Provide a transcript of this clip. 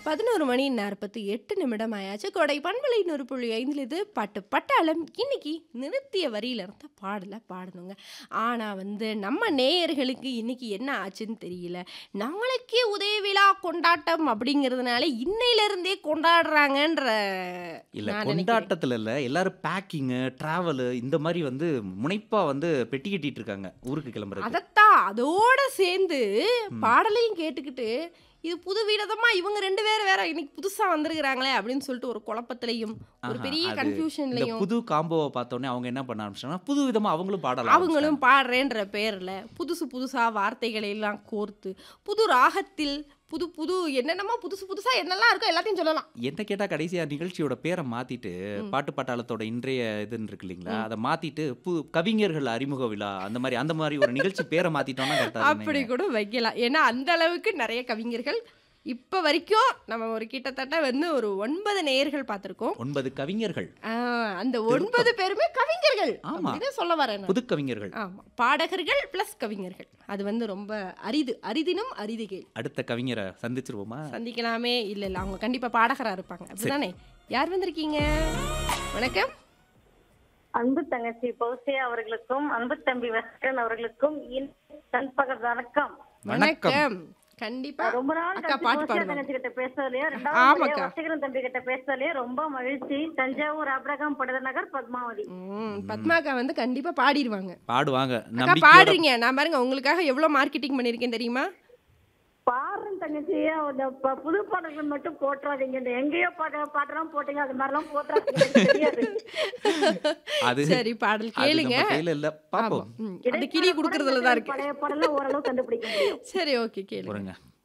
பதினோரு மணி நாற்பத்தி எட்டு நிமிடம் ஆயாச்சு கொடை பண்பலை நூறு புள்ளி ஐந்தில் இது பாட்டு பட்டாளம் இன்னைக்கு நிறுத்திய வரியில இருந்த பாடலை பாடணுங்க ஆனால் வந்து நம்ம நேயர்களுக்கு இன்னைக்கு என்ன ஆச்சுன்னு தெரியல நாளைக்கே உதய விழா கொண்டாட்டம் அப்படிங்கிறதுனால இன்னையிலிருந்தே கொண்டாடுறாங்கன்ற இல்ல நான் நினைக்கிறேன். கொண்டாட்டத்துல இல்ல எல்லாரும் பேக்கிங்கு டிராவலு இந்த மாதிரி வந்து முனைப்பா வந்து பெட்டி கட்டிட்டு இருக்காங்க ஊருக்கு கிளம்புறது அதைத்தான் அதோட சேர்ந்து பாடலையும் கேட்டுக்கிட்டு இது புது விதமா இவங்க ரெண்டு பேரும் வேற இன்னைக்கு புதுசா வந்திருக்கிறாங்களே அப்படின்னு சொல்லிட்டு ஒரு குழப்பத்திலையும் ஒரு ஆஹா, பெரிய அது இந்த கன்ஃபியூஷன்லையும் புது காம்போவை பார்த்தோன்னே அவங்க என்ன பண்ண ஆரம்பிச்சாங்கன்னா புது விதமா அவங்களும் பாடலாம் அவங்களும் பாடுறேன்ற பேர்ல புதுசு புதுசா வார்த்தைகளை எல்லாம் கோர்த்து புது ராகத்தில் புது புது என்னென்னமோ புதுசு புதுசா என்னெல்லாம் இருக்கோ எல்லாத்தையும் சொல்லலாம் என்ன கேட்டா கடைசியா நிகழ்ச்சியோட பேரை மாத்திட்டு பாட்டு பட்டாளத்தோட இன்றைய இதுன்னு இருக்கு இல்லைங்களா அதை மாத்திட்டு புது கவிஞர்கள் அறிமுக விழா அந்த மாதிரி அந்த மாதிரி ஒரு நிகழ்ச்சி பேரை மாத்திட்டோம்னா கரெக்டா அப்படி கூட வைக்கலாம் ஏன்னா அந்த அளவுக்கு நிறைய கவிஞர்கள் இப்ப வரைக்கும் நம்ம ஒரு கிட்டத்தட்ட வந்து ஒரு ஒன்பது நேயர்கள் பார்த்திருக்கோம் ஒன்பது கவிஞர்கள் ஆஹ், அந்த ஒன்பது பேருமே கவிஞர்கள் ஆமா. அப்படின்னு சொல்ல வரேன் நான். புது கவிஞர்கள் ஆமா பாடகர்கள் பிளஸ் கவிஞர்கள் அது வந்து ரொம்ப அரிது அரிதினும் அரிதுகை அடுத்த கவிஞரை சந்திச்சிருவோமா சந்திக்கலாமே இல்ல இல்ல அவங்க கண்டிப்பா பாடகரா இருப்பாங்க அப்படிதானே யார் வந்திருக்கீங்க வணக்கம் அன்பு தங்கச்சி பௌசியா அவர்களுக்கும் அன்பு தம்பி வசகன் அவர்களுக்கும் இன் நண்பகல் வணக்கம் வணக்கம் கண்டிப்பா ரொம்ப நாள் அக்கா கழிச்சு பாட்டு பௌசியா பாடுவாங்க தங்கச்சி கிட்ட பேசுறதுலயே ஆமாக்கா. ரெண்டாவது வசகரன் தம்பி கிட்ட பேசுறதுலயே ரொம்ப மகிழ்ச்சி தஞ்சாவூர் அப்ரகாம் படுத நகர் பத்மாவதி ம், பத்மாக்கா வந்து கண்டிப்பா பாடிடுவாங்க பாடுவாங்க அக்கா நம்பிக்கையோட பாடுறீங்க நான் பாருங்க உங்களுக்காக எவ்வளவு மார்க்கெட்டிங் பண்ணிருக்கேன் தெரியுமா பாடுறேன் தங்கச்சி அந்த ப- புது பாடல்கள் மட்டும் போட்டுறாதீங்க இந்த எங்கேயோ பாட பாட்டெல்லாம் போட்டீங்க அது மாதிரிலாம் போட்டுறாதீங்க எனக்கு தெரியாது அது சரி பாடல் அது கேளுங்க நம்ம கையில இல்ல ஆமா பாப்போம் ம், அந்த கிளி குடுக்கறதுல தான் இருக்கு பழைய பாடலாம் ஓரளவு கண்டுபிடிக்க முடியும் சரி ஓகே கேளுங்க பாருங்க